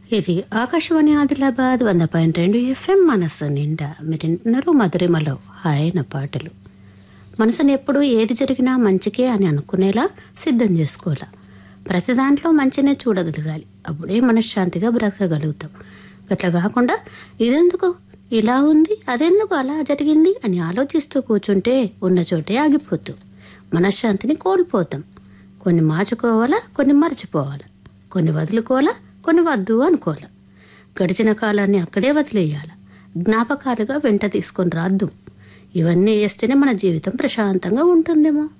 ఇది ఆకాశవాణి ఆదిలాబాద్ వంద పాయింట్ రెండు ఎఫ్ఎం మనస్సు నిండా మీరింటున్నారు మధురిమలో హాయన పాటలు మనసుని ఎప్పుడు ఏది జరిగినా మంచికే అని అనుకునేలా సిద్ధం చేసుకోవాలా ప్రతి దాంట్లో మంచినే చూడగలగాలి అప్పుడే మనశ్శాంతిగా బ్రతకగలుగుతాం గట్లా కాకుండా ఇదెందుకు ఇలా ఉంది అదెందుకు అలా జరిగింది అని ఆలోచిస్తూ కూర్చుంటే ఉన్న చోటే ఆగిపోతాం మనశ్శాంతిని కోల్పోతాం కొన్ని మార్చుకోవాలా కొన్ని మర్చిపోవాలా కొన్ని వదులుకోవాలా కొన్ని వద్దు అనుకోవాలా గడిచిన కాలాన్ని అక్కడే వదిలేయాలి జ్ఞాపకాలుగా వెంట తీసుకొని రాద్దు ఇవన్నీ చేస్తేనే మన జీవితం ప్రశాంతంగా ఉంటుందేమో